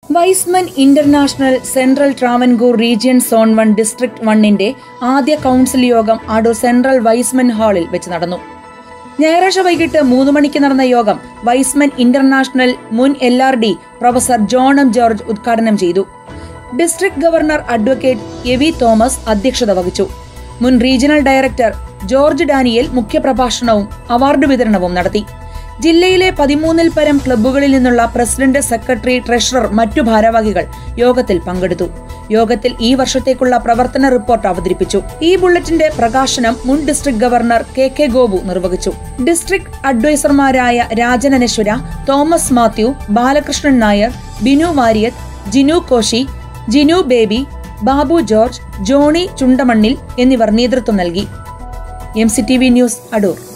Y's Men International Central Travancore Region Zone One District വണ്ണിന്റെ ആദ്യ council യോഗം അടൂർ സെൻട്രൽ വൈസ്മൻ ഹാളിൽ വെച്ച് നടന്നു ഞായറാഴ്ച വൈകിട്ട് മൂന്ന് മണിക്ക് നടന്ന യോഗം വൈസ്മൻ ഇന്റർനാഷണൽ മുൻ L R D professor John M George ഉദ്ഘാടനം ചെയ്തു district governor advocate A V Thomas അധ്യക്ഷത വഹിച്ചു മുൻ റീജിയണൽ ഡയറക്ടർ ജോർജ് ഡാനിയൽ മുഖ്യപ്രഭാഷണവും അവാർഡ് വിതരണവും നടത്തി ജില്ലയിലെ പതിമൂന്നിൽ പരം ക്ലബ്ബുകളിൽ നിന്നുള്ള പ്രസിഡന്റ് സെക്രട്ടറി ട്രഷറർ മറ്റു ഭാരവാഹികൾ യോഗത്തിൽ പങ്കെടുത്തു യോഗത്തിൽ ഈ വർഷത്തേക്കുള്ള പ്രവർത്തന റിപ്പോർട്ട് അവതരിപ്പിച്ചു ഈ ബുള്ളറ്റിന്റെ പ്രകാശനം മുൻ district governor K K Gopu നിർവഹിച്ചു ഡിസ്ട്രിക്ട് അഡ്വൈസർമാരായ Rajan Anaswara Thomas Mathew Balakrishnan Nair Binu Varyath Jinu Koshy Jinu Baby Babu George Johnny Chundamannil എന്നിവർ നേതൃത്വം നൽകി M C T V news Adoor